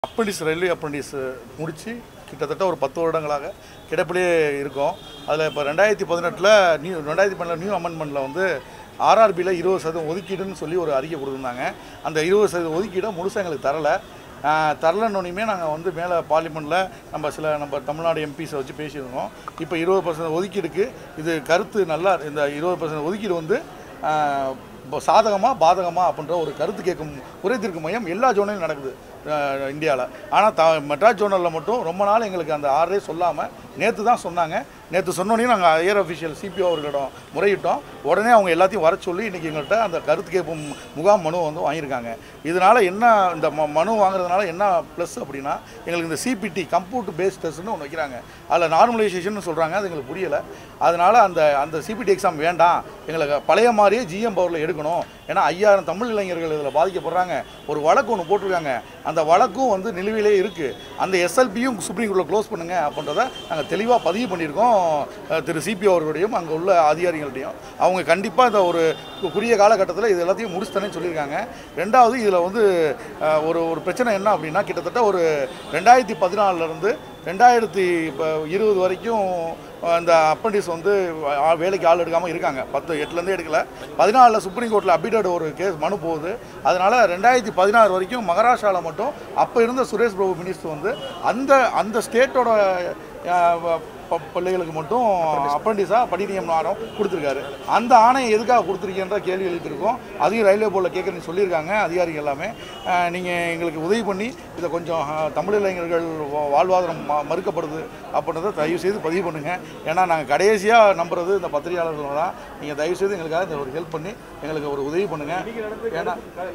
apprentice railway apprentice முடித்து கிட்டத்தட்ட ஒரு பத்து வருடங்களாக கிடப்பிலே இருக்கோம் அதில் இப்போ ரெண்டாயிரத்தி பதினெட்டில் நியூ ரெண்டாயிரத்தி பன்னெண்டில் நியூ அமெண்ட்மெண்ட்டில் வந்து ஆர்ஆர்பியில் இருபது சதவீதம் ஒதுக்கீடுன்னு சொல்லி ஒரு அறிக்கை கொடுத்துருந்தாங்க அந்த இருபது சதவீதம் ஒதுக்கீடை முழுசாக எங்களுக்கு தரலை தரலன்னொன்னையுமே நாங்கள் வந்து மேலே பார்லிமெண்ட்டில் நம்ம சில நம்ம தமிழ்நாடு எம்பிஸை வச்சு பேசியிருந்தோம் இப்போ இருபது பர்சன்ட் ஒதுக்கீடுக்கு இது கருத்து நல்லா இந்த இருபது பர்சன்ட் ஒதுக்கீடு வந்து ஆஹ், இப்போ சாதகமாக பாதகமாக அப்படின்ற ஒரு கருத்து கேட்கும் குறைதீர்க்கும் மையம் எல்லா ஜோன்லையும் நடக்குது இந்தியாவில் ஆனால் த மெட்ராஸ் ஜோனலில் மட்டும் ரொம்ப நாள் எங்களுக்கு அந்த ஆர்டரே சொல்லாமல் நேற்று தான் சொன்னாங்க நேற்று சொன்னோன்னே நாங்கள் ஏர் அஃபிஷியல் சிபிஓ அவர்களிடம் முறையிட்டோம் உடனே அவங்க எல்லாத்தையும் வர சொல்லி இன்றைக்கி எங்கள்கிட்ட அந்த கருத்து கேட்கும் முகாம் மனு வந்து வாங்கியிருக்காங்க இதனால் என்ன இந்த ம மனு வாங்குறதுனால என்ன ப்ளஸ் அப்படின்னா எங்களுக்கு இந்த சிபிடி கம்ப்யூட்டர் பேஸ்ட் டெஸ்ட்னு ஒன்று வைக்கிறாங்க அதில் நார்மலைசேஷன் சொல்கிறாங்க அது எங்களுக்கு புரியலை அதனால் அந்த அந்த சிபிடி எக்ஸாம் வேண்டாம் எங்களுக்கு பழைய மாதிரியே ஜிஎம் பவரில் எடுக்கணும் ஏன்னா ஐயாயிரம் தமிழ் இளைஞர்கள் இதில் பாதிக்கப்படுறாங்க ஒரு வழக்கு ஒன்று போட்டிருக்காங்க அந்த வழக்கும் வந்து நிலுவையிலே இருக்குது அந்த எஸ்எல்பியும் சுப்ரீம் கோர்ட்டில் க்ளோஸ் பண்ணுங்க அப்படின்றத நாங்கள் தெளிவாக பதிவு பண்ணியிருக்கோம் அஹ், திரு சிபி அவர்களுடையும் அங்கே உள்ள அதிகாரிகள்டையும் அவங்க கண்டிப்பாக இந்த ஒரு கு- குறுகிய காலகட்டத்தில் இது எல்லாத்தையும் முடிச்சுத்தனே சொல்லியிருக்காங்க ரெண்டாவது இதில் வந்து அஹ், ஒரு ஒரு பிரச்சனை என்ன அப்படின்னா கிட்டத்தட்ட ஒரு ரெண்டாயிரத்தி பதினாலிருந்து ரெண்டாயிரத்தி இப்போ இருபது வரைக்கும் அந்த அப்ரண்டிஸ் வந்து ஆ- வேலைக்கு ஆள் எடுக்காமல் இருக்காங்க பத்து எட்டுலேருந்தே எடுக்கல பதினாலில் சுப்ரீம் கோர்ட்டில் அபிடட் ஒரு கேஸ் மனு போகுது அதனால் ரெண்டாயிரத்தி பதினாறு வரைக்கும் மகாராஷ்டிராவில் மட்டும் அப்போ இருந்த சுரேஷ் பிரபு மினிஸ்டர் வந்து அந்த அந்த ஸ்டேட்டோட பிள்ளைகளுக்கு மட்டும் அப்ரண்டிஸாக பணி நியமனம் கொடுத்துருக்காரு அந்த ஆணையை எதுக்காக கொடுத்துருக்கேன்ற கேள்வி எழுப்பியிருக்கோம் அதையும் ரயில்வே போர்டில் கேட்குறேன்னு சொல்லியிருக்காங்க அதிகாரிகள் எல்லாமே நீங்கள் எங்களுக்கு உதவி பண்ணி இதை கொஞ்சம் அஹ், தமிழ் இளைஞர்கள் வா- வாழ்வாதாரம் ம- மறுக்கப்படுது அப்படின்றத தயவு செய்து பதிவு பண்ணுங்கள் ஏன்னா நாங்கள் கடைசியாக நம்புறது இந்த பத்திரிகையாளர்கள் தான் நீங்கள் தயவு செய்து எங்களுக்காக இந்த ஒரு ஹெல்ப் பண்ணி எங்களுக்கு ஒரு உதவி பண்ணுங்கள் ஏன்னா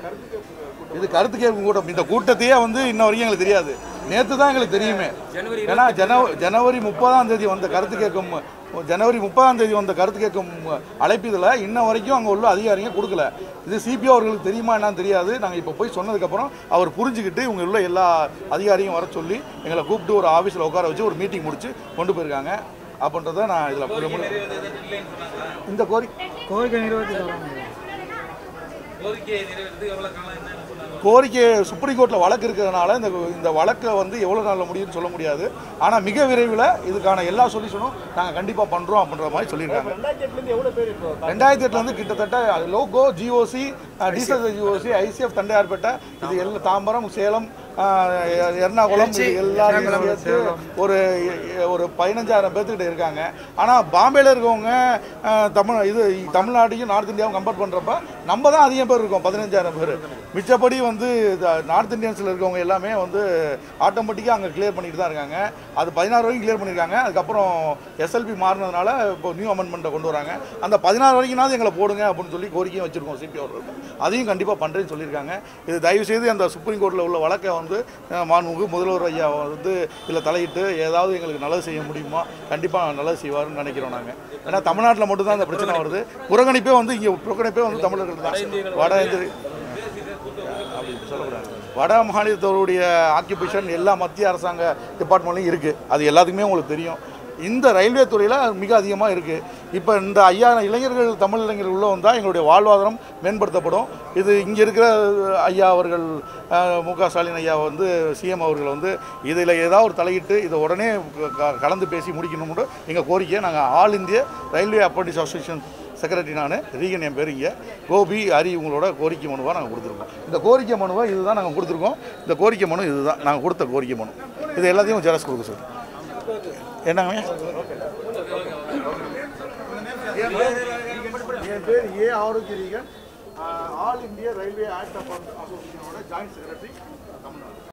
இது கருத்து கேட்கும் கூட்டம் இந்த கூட்டத்தையே வந்து இன்ன வரைக்கும் எங்களுக்கு தெரியாது நேற்று தான் எங்களுக்கு தெரியுமே ஏன்னா ஜனவரி ஜனவரி முப்பதாம் தேதி வந்த கருத்து கேட்கும் ஜனவரி முப்பதாம் தேதி வந்த கருத்து கேட்கும் அழைப்பிதில் இன்ன வரைக்கும் அங்கே உள்ள அதிகாரிங்க கொடுக்கல இது சிபிஓ அவர்களுக்கு தெரியுமா என்னன்னு தெரியாது நாங்கள் இப்போ போய் சொன்னதுக்கப்புறம் அவர் புரிஞ்சுக்கிட்டு இவங்க உள்ள எல்லா அதிகாரியும் வர சொல்லி எங்களை கூப்பிட்டு ஒரு ஆஃபீஸில் உட்கார வச்சு ஒரு மீட்டிங் முடிச்சு கொண்டு போயிருக்காங்க அப்படின்றத நான் இதில் இந்த கோரிக்கை கோரிக்கை நிறைவேற்றி தராங்க கோரிக்கையை நிறைவேறது எவ்வளவு காலம் என்னன்னு சொன்னாங்க கோரிக்கை சுப்ரீம் கோர்ட்டில் வழக்கு இருக்கிறதுனால இந்த இந்த வழக்கை வந்து எவ்வளோ நாளில் முடியும்னு சொல்ல முடியாது ஆனால் மிக விரைவில் இதுக்கான எல்லா சொல்யூஷனும் நாங்கள் கண்டிப்பாக பண்ணுறோம் அப்படின்ற மாதிரி சொல்லியிருக்காங்க ரெண்டாயிரத்தி எட்டுலேருந்து கிட்டத்தட்ட loco GOC diesel GOC ICF Tondiarpet இது எல்லாம் தாம்பரம் சேலம் ஆஹ், எ- எர்ணாகுளம் இது எல்லாரும் சேர்த்து ஒரு எ- ஒரு பதினஞ்சாயிரம் பேர்த்துக்கிட்ட இருக்காங்க ஆனால் பாம்பேல இருக்கவங்க ஆஹ், தமிழ் இது தமிழ்நாட்டையும் நார்த் இந்தியாவும் கம்பேர் பண்ணுறப்ப நம்ம தான் அதிகம் பேர் இருக்கோம் பதினஞ்சாயிரம் பேர் மிச்சப்படி வந்து நார்த் இந்தியன்ஸில் இருக்கவங்க எல்லாமே வந்து ஆட்டோமேட்டிக்காக அங்கே கிளியர் பண்ணிட்டு தான் இருக்காங்க அது பதினாறு வரைக்கும் கிளியர் பண்ணியிருக்காங்க அதுக்கப்புறம் எஸ்எல்பி மாறினதுனால இப்போ நியூ அமெண்ட்மெண்ட்டை கொண்டு வராங்க அந்த பதினாறு வரைக்கும்னாவது எங்களை போடுங்க அப்படின்னு சொல்லி கோரிக்கையும் வச்சுருக்கோம் சிபி அவர்களுக்கு அதையும் கண்டிப்பாக பண்ணுறேன்னு சொல்லியிருக்காங்க இது தயவு செய்து அந்த சுப்ரீம் கோர்ட்டில் உள்ள வழக்கை வந்து அஹ், மாண்புமிகு முதல்வர் ஐயா வந்து இதில் தலையிட்டு ஏதாவது எங்களுக்கு நல்லது செய்ய முடியுமா கண்டிப்பாக நல்லது செய்வாருன்னு நினைக்கிறோம் நாங்கள் ஏன்னா தமிழ்நாட்டில் மட்டும்தான் இந்த பிரச்சனை வருது புறக்கணிப்பே வந்து இங்கே புறக்கணிப்பே வந்து தமிழர்கள் தான் வட இந்திய அப்படி சொல்லக்கூடாது வட மாநிலத்தோருடைய ஆக்கியபேஷன் எல்லா மத்திய அரசாங்க டிபார்ட்மெண்ட்லையும் இருக்குது அது எல்லாத்துக்குமே உங்களுக்கு தெரியும் இந்த ரயில்வே துறையில் மிக அதிகமாக இருக்குது இப்போ இந்த ஐயாயிரம் இளைஞர்கள் தமிழ் இளைஞர்கள் உள்ள வந்தால் எங்களுடைய வாழ்வாதாரம் மேம்படுத்தப்படும் இது இங்கே இருக்கிற ஐயா அவர்கள் அஹ், மு க ஸ்டாலின் ஐயா வந்து சிஎம் அவர்கள் வந்து இதில் ஏதாவது ஒரு தலையிட்டு இதை உடனே க- க- கலந்து பேசி முடிக்கணும்னு எங்கள் கோரிக்கையை நாங்கள் all India railway apprentice association secretary நான் ரீகன் என் பேர் இங்கே கோபி ஹரி உங்களோட கோரிக்கை மனுவாக நாங்கள் கொடுத்துருக்கோம் இந்த கோரிக்கை மனுவை இதுதான் நாங்கள் கொடுத்துருக்கோம் இந்த கோரிக்கை மனு இதுதான் நாங்கள் கொடுத்த கோரிக்கை மனு இது எல்லாத்தையும் ஜெராக்ஸ் கொடுக்க சொல்லு என்னங்க என் பேர் A Arokiya Regan all India railway act அசோசியேஷனோட ஜாயின்ட் செக்ரட்டரி தமிழ்நாடு